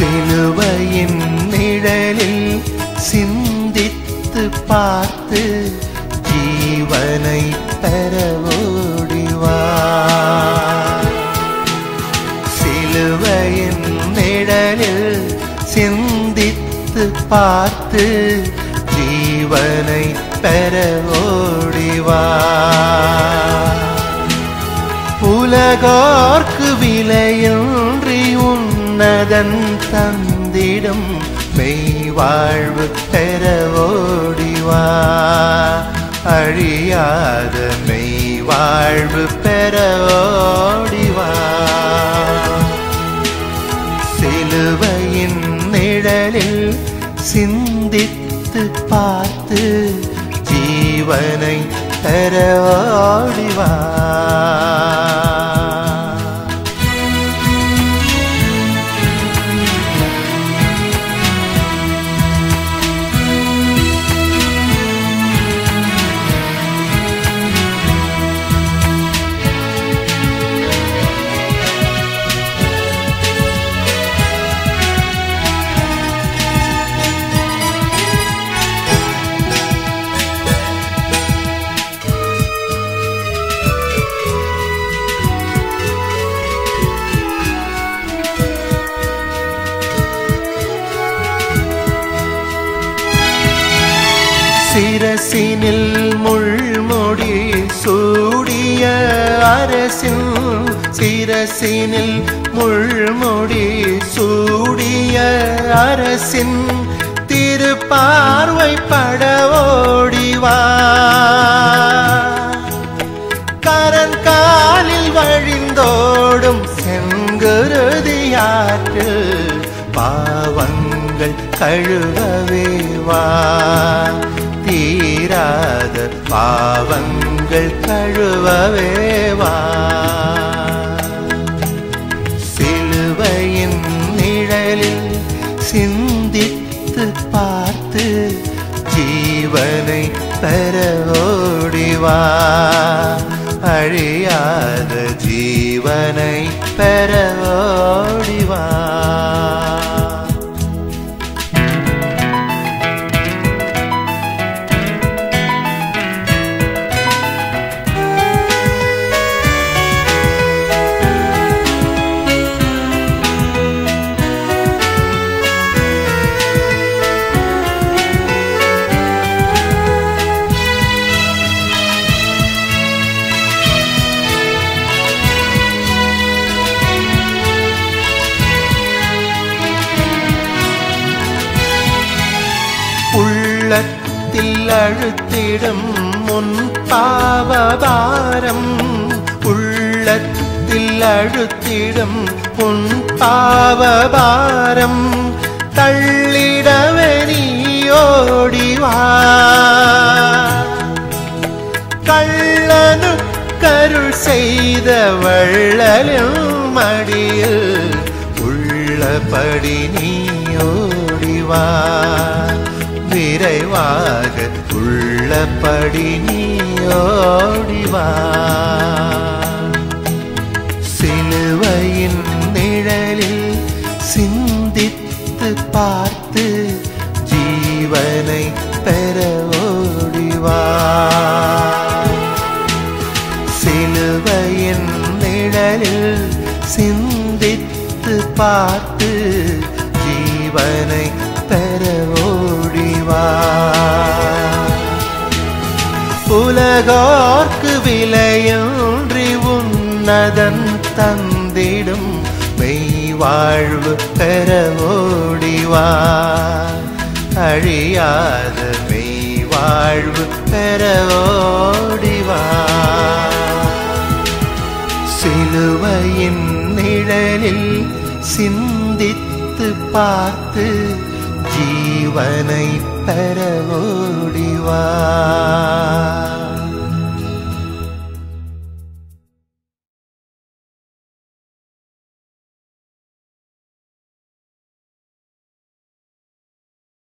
சிலுவையின் நிழலில் சிந்தித்து பார்த்து ஜீவனை பெற ஓடிவா சிலுவையின் நிழலில் சிந்தித்து பார்த்து ஜீவனை பெற ஓடிவா உலகோர்க்கு விலையின்றி உன்னதன் தந்திடும் மெய் வாழ்வு பெற ஓடிவா அழியாத மெய் வாழ்வு பெற ஓடிவா சிலுவையின் நிழலில் சிந்தித்து பார்த்து ஜீவனை பெற ஓடிவா சிரசினில் முள்முடி சூடிய அரசின் சிரசினில் முள்முடி சூடிய அரசின் திருப்பார்வை படவோடிவா கரன் காலில் வழிந்தோடும் செங்குருதியாற்று பாவங்கள் கழுவவே வா தீராத பாவங்கள் கழுவவே வா சிலுவையின் நிழலில் சிந்தித்து பார்த்து ஜீவனை பெற ஓடிவா அழியாத ஜீவனை பெற ஓடிவா உள்ளத்தில் அழுத்திடும் முன் பாவபாரம் உள்ளத்தில் அழுத்திடும் உன் பாவபாரம் தள்ளிடவே நீ ஓடிவா கள்ளனு கருள் செய்த வள்ளலின் மடியில் உள்ளபடி நீ ஓடிவா விரைவாக உள்ளபடி நீ ஓடிவா சிலுவையின் நிழலில் சிந்தித்து பார்த்து ஜீவனை பெற ஓடிவா சிலுவையின் நிழலில் சிந்தித்து பார்த்து ஜீவனை பெற ஓடிவா உலகோர்க்கு விலையொன்றி உன்னதன் தந்திடும் மெய் வாழ்வு பெற ஓடிவா அழியாத மெய் வாழ்வு பெற ஓடிவா சிலுவையின் நிழலில் சிந்தித்து பார்த்து ஜீவனை பெற ஓடிவா